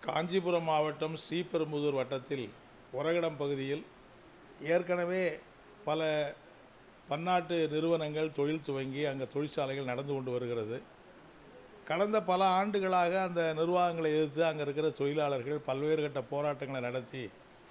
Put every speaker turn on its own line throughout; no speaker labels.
காஞ்சிபுரம் மாவட்டம் ஸ்ரீபெரும்புதூர் வட்டத்தில் உரகடம் பகுதியில் ஏற்கனவே பல பன்னாட்டு நிறுவனங்கள் தொழில் துவங்கி அங்கே தொழிற்சாலைகள் நடந்து கொண்டு வருகிறது கடந்த பல ஆண்டுகளாக அந்த நிர்வாகங்களை எதிர்த்து அங்கே இருக்கிற தொழிலாளர்கள் பல்வேறு கட்ட போராட்டங்களை நடத்தி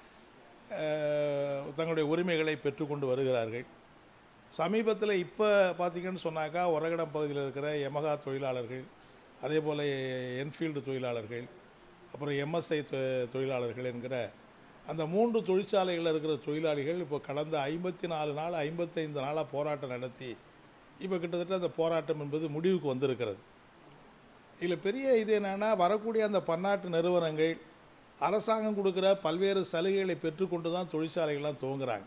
அஹ், தங்களுடைய உரிமைகளை பெற்றுக்கொண்டு வருகிறார்கள் சமீபத்தில் இப்போ பார்த்தீங்கன்னு சொன்னாக்கா உரகடம் பகுதியில் இருக்கிற யமகா தொழிலாளர்கள் அதே போல் என்ஃபீல்டு தொழிலாளர்கள் அப்புறம் எம்எஸ்ஐ தொழிலாளர்கள் என்கிற அந்த மூன்று தொழிற்சாலைகளில் இருக்கிற தொழிலாளிகள் இப்போ கடந்த ஐம்பத்தி நாலு நாள் ஐம்பத்தைந்து நாளாக போராட்டம் நடத்தி இப்போ கிட்டத்தட்ட அந்த போராட்டம் என்பது முடிவுக்கு வந்திருக்கிறது இதில் பெரிய இது என்னென்னா வரக்கூடிய அந்த பன்னாட்டு நிறுவனங்கள் அரசாங்கம் கொடுக்குற பல்வேறு சலுகைகளை பெற்றுக்கொண்டு தான் தொழிற்சாலைகள்லாம் துவங்குறாங்க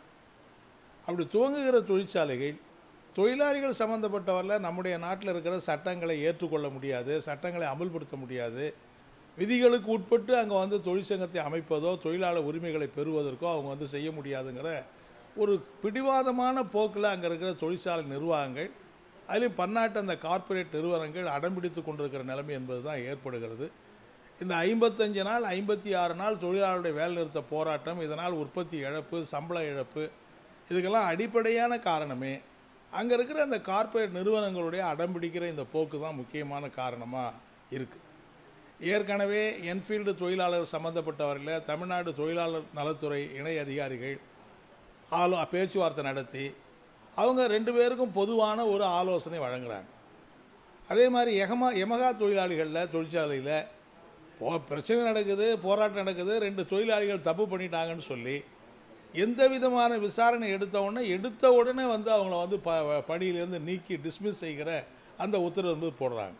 அப்படி துவங்குகிற தொழிற்சாலைகள் தொழிலாளிகள் சம்மந்தப்பட்டவரில் நம்முடைய நாட்டில் இருக்கிற சட்டங்களை ஏற்றுக்கொள்ள முடியாது சட்டங்களை அமல்படுத்த முடியாது விதிகளுக்கு உட்பட்டு அங்கே வந்து தொழிற்சங்கத்தை அமைப்பதோ தொழிலாளர் உரிமைகளை பெறுவதற்கோ அவங்க வந்து செய்ய முடியாதுங்கிற ஒரு பிடிவாதமான போக்கில் அங்கே இருக்கிற தொழிற்சாலை நிர்வாகங்கள் அதிலும் பன்னாட்டு அந்த கார்ப்பரேட் நிறுவனங்கள் அடம்பிடித்து கொண்டிருக்கிற நிலைமை என்பது தான் ஏற்படுகிறது இந்த ஐம்பத்தஞ்சு நாள் ஐம்பத்தி ஆறு நாள் தொழிலாளருடைய வேலைநிறுத்த போராட்டம் இதனால் உற்பத்தி இழப்பு சம்பள இழப்பு இதுக்கெல்லாம் அடிப்படையான காரணமே அங்கே இருக்கிற அந்த கார்ப்பரேட் நிறுவனங்களுடைய அடம்பிடிக்கிற இந்த போக்கு தான் முக்கியமான காரணமாக இருக்குது ஏற்கனவே என்ஃபீல்டு தொழிலாளர் சம்மந்தப்பட்டவர்களில் தமிழ்நாடு தொழிலாளர் நலத்துறை இணை அதிகாரிகள் ஆலோ பேச்சுவார்த்தை நடத்தி அவங்க ரெண்டு பேருக்கும் பொதுவான ஒரு ஆலோசனை வழங்குறாங்க அதே மாதிரி எகமா எமகா தொழிலாளிகளில் தொழிற்சாலையில் போ பிரச்சனை நடக்குது போராட்டம் நடக்குது ரெண்டு தொழிலாளிகள் தப்பு பண்ணிட்டாங்கன்னு சொல்லி எந்த விதமான விசாரணை எடுத்த உடனே எடுத்த உடனே வந்து அவங்கள வந்து ப பணியிலேருந்து நீக்கி டிஸ்மிஸ் செய்கிற அந்த உத்தரவு வந்து போடுறாங்க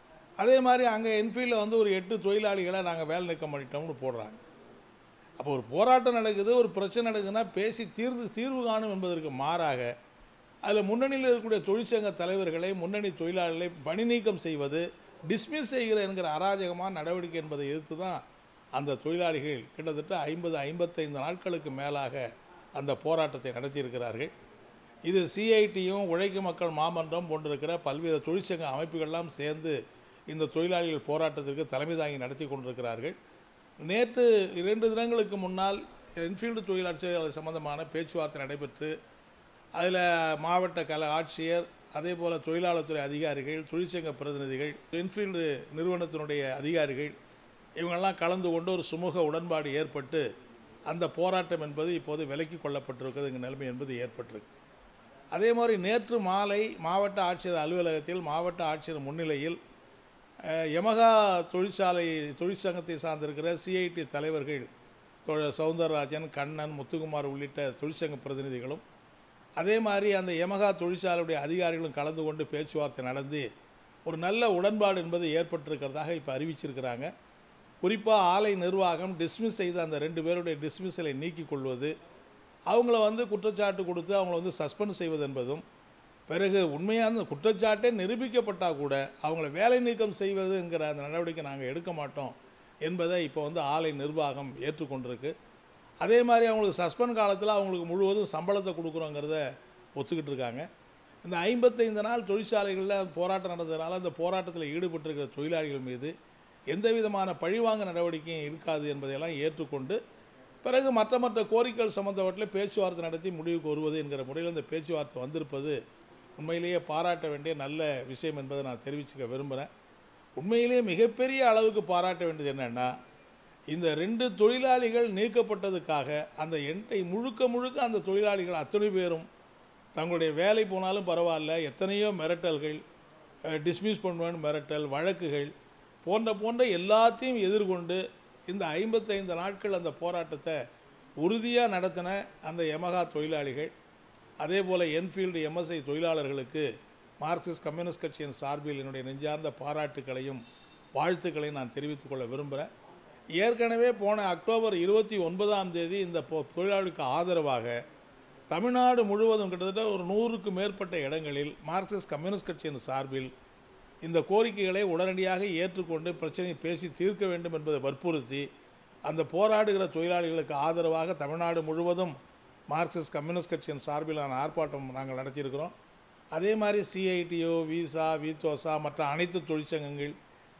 அதே மாதிரி அங்கே என்ஃபீல்டில் வந்து ஒரு எட்டு தொழிலாளிகளை நாங்கள் வேலை நீக்கம் பண்ணிட்டோம்னு போடுறாங்க அப்போ ஒரு போராட்டம் நடக்குது ஒரு பிரச்சனை நடக்குதுன்னா பேசி தீர்வு தீர்வு காணும் என்பதற்கு மாறாக அதில் முன்னணியில் இருக்கக்கூடிய தொழிற்சங்க தலைவர்களை முன்னணி தொழிலாளர்களை பணி நீக்கம் செய்வது டிஸ்மிஸ் செய்கிற என்கிற அராஜகமான நடவடிக்கை என்பதை எதிர்த்து தான் அந்த தொழிலாளிகள் கிட்டத்தட்ட ஐம்பது ஐம்பத்தைந்து நாட்களுக்கு மேலாக அந்த போராட்டத்தை நடத்தியிருக்கிறார்கள் இது சிஐடியும் உழைக்கும் மக்கள் மாமன்றம் போன்றிருக்கிற பல்வேறு தொழிற்சங்க அமைப்புகள்லாம் சேர்ந்து இந்த தொழிலாளிகள் போராட்டத்திற்கு தலைமை தாங்கி நடத்தி கொண்டிருக்கிறார்கள் நேற்று இரண்டு தினங்களுக்கு முன்னால் என்ஃபீல்டு தொழிலாளர் சம்பந்தமான பேச்சுவார்த்தை நடைபெற்று அதில் மாவட்ட கல ஆட்சியர் அதே போல் தொழிலாளர் துறை அதிகாரிகள் தொழிற்சங்க பிரதிநிதிகள் என்ஃபீல்டு நிறுவனத்தினுடைய அதிகாரிகள் இவங்கெல்லாம் கலந்து கொண்டு ஒரு சுமூக உடன்பாடு ஏற்பட்டு அந்த போராட்டம் என்பது இப்போது விலக்கி கொள்ளப்பட்டிருக்கிறது எங்கள் நிலைமை என்பது ஏற்பட்டிருக்கு அதே மாதிரி நேற்று மாலை மாவட்ட ஆட்சியர் அலுவலகத்தில் மாவட்ட ஆட்சியர் முன்னிலையில் அஹ், யமகா தொழிற்சாலை தொழிற்சங்கத்தை சார்ந்திருக்கிற சிஐடி தலைவர்கள் தொ- சவுந்தரராஜன் கண்ணன் முத்துக்குமார் உள்ளிட்ட தொழிற்சங்க பிரதிநிதிகளும் அதே மாதிரி அந்த யமகா தொழிற்சாலையுடைய அதிகாரிகளும் கலந்து கொண்டு பேச்சுவார்த்தை நடந்து ஒரு நல்ல உடன்பாடு என்பது ஏற்பட்டிருக்கிறதாக இப்போ அறிவிச்சிருக்கிறாங்க குறிப்பாக ஆலை நிர்வாகம் டிஸ்மிஸ் செய்த அந்த ரெண்டு பேருடைய டிஸ்மிஸலை நீக்கிக் கொள்வது அவங்கள வந்து குற்றச்சாட்டு கொடுத்து அவங்கள வந்து சஸ்பெண்ட் செய்வது என்பதும் பிறகு உண்மையான குற்றச்சாட்டே நிரூபிக்கப்பட்டால் கூட அவங்கள வேலை நீக்கம் செய்வதுங்கிற அந்த நடவடிக்கை நாங்கள் எடுக்க மாட்டோம் என்பதை இப்போ வந்து ஆலை நிர்வாகம் ஏற்றுக்கொண்டிருக்கு அதே மாதிரி அவங்களுக்கு சஸ்பெண்ட் காலத்தில் அவங்களுக்கு முழுவதும் சம்பளத்தை கொடுக்குறோங்கிறத ஒத்துக்கிட்டு இருக்காங்க இந்த ஐம்பத்தைந்து நாள் தொழிற்சாலைகளில் போராட்டம் நடந்ததுனால அந்த போராட்டத்தில் ஈடுபட்டிருக்கிற தொழிலாளிகள் மீது எந்த விதமான பழிவாங்க நடவடிக்கையும் இருக்காது என்பதையெல்லாம் ஏற்றுக்கொண்டு பிறகு மற்ற மற்ற கோரிக்கைகள் சம்பந்தப்பட்ட பேச்சுவார்த்தை நடத்தி முடிவுக்கு வருவது என்கிற முறையில் இந்த பேச்சுவார்த்தை வந்திருப்பது உண்மையிலேயே பாராட்ட வேண்டிய நல்ல விஷயம் என்பதை நான் தெரிவிச்சுக்க விரும்புகிறேன் உண்மையிலேயே மிகப்பெரிய அளவுக்கு பாராட்ட வேண்டியது என்னென்னா இந்த ரெண்டு தொழிலாளிகள் நீக்கப்பட்டதுக்காக அந்த எண்டை முழுக்க முழுக்க அந்த தொழிலாளிகள் அத்தனை பேரும் தங்களுடைய வேலை போனாலும் பரவாயில்ல எத்தனையோ மிரட்டல்கள் டிஸ்மிஸ் பண்ணுவேன்னு மிரட்டல் வழக்குகள் போன்ற போன்ற எல்லாத்தையும் எதிர்கொண்டு இந்த ஐம்பத்தைந்து நாட்கள் அந்த போராட்டத்தை உறுதியாக நடத்தின அந்த யமகா தொழிலாளிகள் அதே போல் என்ஃபீல்டு எம்எஸ்ஐ தொழிலாளர்களுக்கு மார்க்சிஸ்ட் கம்யூனிஸ்ட் கட்சியின் சார்பில் என்னுடைய நெஞ்சார்ந்த பாராட்டுக்களையும் வாழ்த்துக்களையும் நான் தெரிவித்துக் கொள்ள விரும்புகிறேன் ஏற்கனவே போன அக்டோபர் இருபத்தி ஒன்பதாம் தேதி இந்த பொ- தொழிலாளிக்கு ஆதரவாக தமிழ்நாடு முழுவதும் கிட்டத்தட்ட ஒரு நூறுக்கு மேற்பட்ட இடங்களில் மார்க்சிஸ்ட் கம்யூனிஸ்ட் கட்சியின் சார்பில் இந்த கோரிக்கைகளை உடனடியாக ஏற்றுக்கொண்டு பிரச்சனையை பேசி தீர்க்க வேண்டும் என்பதை வற்புறுத்தி அந்த போராடுகிற தொழிலாளிகளுக்கு ஆதரவாக தமிழ்நாடு முழுவதும் மார்க்சிஸ்ட் கம்யூனிஸ்ட் கட்சியின் சார்பிலான ஆர்ப்பாட்டம் நாங்கள் நடத்தியிருக்கிறோம் அதே மாதிரி சிஐடிஓ விசா விதோசா மற்ற அனைத்து தொழிற்சங்கங்கள்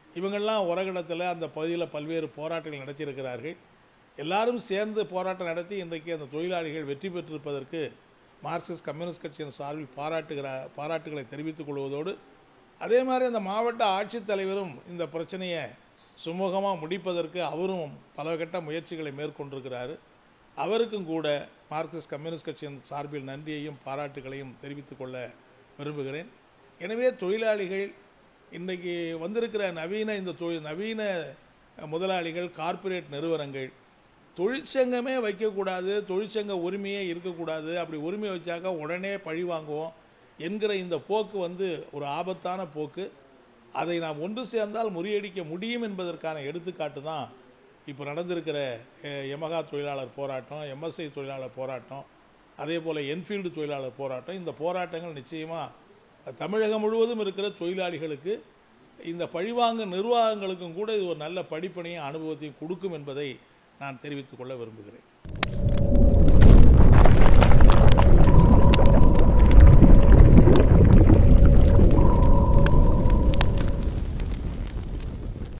இவங்கெல்லாம் உரகடத்தில் அந்த பகுதியில் பல்வேறு போராட்டங்கள் நடத்தியிருக்கிறார்கள் எல்லாரும் சேர்ந்து போராட்டம் நடத்தி இன்றைக்கு அந்த தொழிலாளிகள் வெற்றி பெற்றிருப்பதற்கு மார்க்சிஸ்ட் கம்யூனிஸ்ட் கட்சியின் சார்பில் பாராட்டுகிற பாராட்டுகளை தெரிவித்துக் கொள்வதோடு அதே மாதிரி அந்த மாவட்ட ஆட்சித்தலைவரும் இந்த பிரச்சனையை சுமூகமாக முடிப்பதற்கு அவரும் பல கட்ட முயற்சிகளை மேற்கொண்டிருக்கிறாரு அவருக்கும் கூட மார்க்சிஸ்ட் கம்யூனிஸ்ட் கட்சியின் சார்பில் நன்றியையும் பாராட்டுகளையும் தெரிவித்துக் கொள்ள விரும்புகிறேன் எனவே தொழிலாளிகள் இன்றைக்கி வந்திருக்கிற நவீன இந்த தொழில் நவீன முதலாளிகள் கார்ப்பரேட் நிறுவனங்கள் தொழிற்சங்கமே வைக்கக்கூடாது தொழிற்சங்க உரிமையே இருக்கக்கூடாது அப்படி உரிமை வச்சாக்கா உடனே பழி வாங்குவோம் என்கிற இந்த போக்கு வந்து ஒரு ஆபத்தான போக்கு அதை நாம் ஒன்று சேர்ந்தால் முறியடிக்க முடியும் என்பதற்கான எடுத்துக்காட்டு தான் இப்போ நடந்திருக்கிற அஹ், யமகா தொழிலாளர் போராட்டம் எம்எஸ்ஐ தொழிலாளர் போராட்டம் அதே போல் என்ஃபீல்டு தொழிலாளர் போராட்டம் இந்த போராட்டங்கள் நிச்சயமாக தமிழகம் முழுவதும் இருக்கிற தொழிலாளிகளுக்கு இந்த பழிவாங்க நிர்வாகங்களுக்கும் கூட இது ஒரு நல்ல படிப்பினையும் அனுபவத்தையும் கொடுக்கும் என்பதை நான் தெரிவித்துக் கொள்ள விரும்புகிறேன்